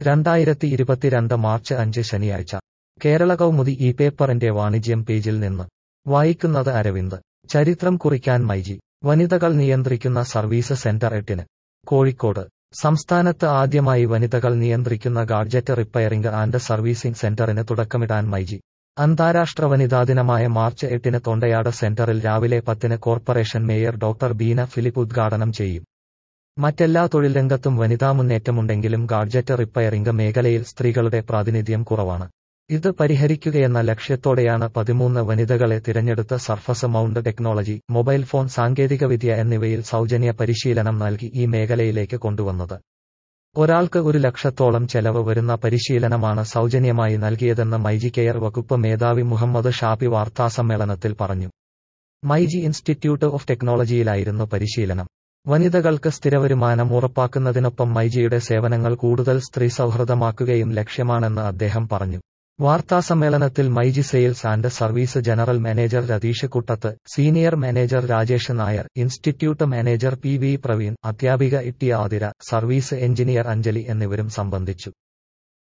രണ്ടായിരത്തി ഇരുപത്തിരണ്ട് മാർച്ച് അഞ്ച് ശനിയാഴ്ച കേരള കൗമുദി ഈ പേപ്പറിന്റെ വാണിജ്യം പേജിൽ നിന്ന് വായിക്കുന്നത് അരവിന്ദ് ചരിത്രം കുറിക്കാൻ മൈജി വനിതകൾ നിയന്ത്രിക്കുന്ന സർവീസ് സെന്റർ എട്ടിന് കോഴിക്കോട് സംസ്ഥാനത്ത് ആദ്യമായി വനിതകൾ നിയന്ത്രിക്കുന്ന ഗാഡ്ജറ്റ് റിപ്പയറിംഗ് ആൻഡ് സർവീസിംഗ് സെന്ററിന് തുടക്കമിടാൻ മൈജി അന്താരാഷ്ട്ര വനിതാ ദിനമായ മാർച്ച് എട്ടിന് തൊണ്ടയാട് സെന്ററിൽ രാവിലെ പത്തിന് corporation mayor doctor Beena Philip ഉദ്ഘാടനം ചെയ്യും മറ്റെല്ലാ തൊഴിൽ രംഗത്തും വനിതാ മുന്നേറ്റമുണ്ടെങ്കിലും ഗാഡ്ജറ്റ് റിപ്പയറിംഗ് മേഖലയിൽ സ്ത്രീകളുടെ പ്രാതിനിധ്യം കുറവാണ് ഇത് പരിഹരിക്കുകയെന്ന ലക്ഷ്യത്തോടെയാണ് പതിമൂന്ന് വനിതകളെ തിരഞ്ഞെടുത്ത് surface mount technology mobile phone സാങ്കേതികവിദ്യ എന്നിവയിൽ സൗജന്യ പരിശീലനം നൽകി ഈ മേഖലയിലേക്ക് കൊണ്ടുവന്നത് ഒരാൾക്ക് ഒരു ലക്ഷത്തോളം ചെലവ് വരുന്ന പരിശീലനമാണ് സൗജന്യമായി നൽകിയതെന്ന് മൈജി കെയർ വകുപ്പ് മേധാവി മുഹമ്മദ് ഷാഫി വാർത്താസമ്മേളനത്തിൽ പറഞ്ഞു മൈജി ഇൻസ്റ്റിറ്റ്യൂട്ട് ഓഫ് ടെക്നോളജിയിലായിരുന്നു പരിശീലനം വനിതകൾക്ക് സ്ഥിരവരുമാനം ഉറപ്പാക്കുന്നതിനൊപ്പം മൈജിയുടെ സേവനങ്ങൾ കൂടുതൽ സ്ത്രീ സൗഹൃദമാക്കുകയും ലക്ഷ്യമാണെന്ന് അദ്ദേഹം പറഞ്ഞു വാർത്താസമ്മേളനത്തിൽ myG sales and service general manager Ratheesh Kuttath senior manager Rajesh Nair institute manager P V Praveen അധ്യാപിക ഇട്ടി ആതിര സർവീസ് എഞ്ചിനീയർ അഞ്ജലി എന്നിവരും സംബന്ധിച്ചു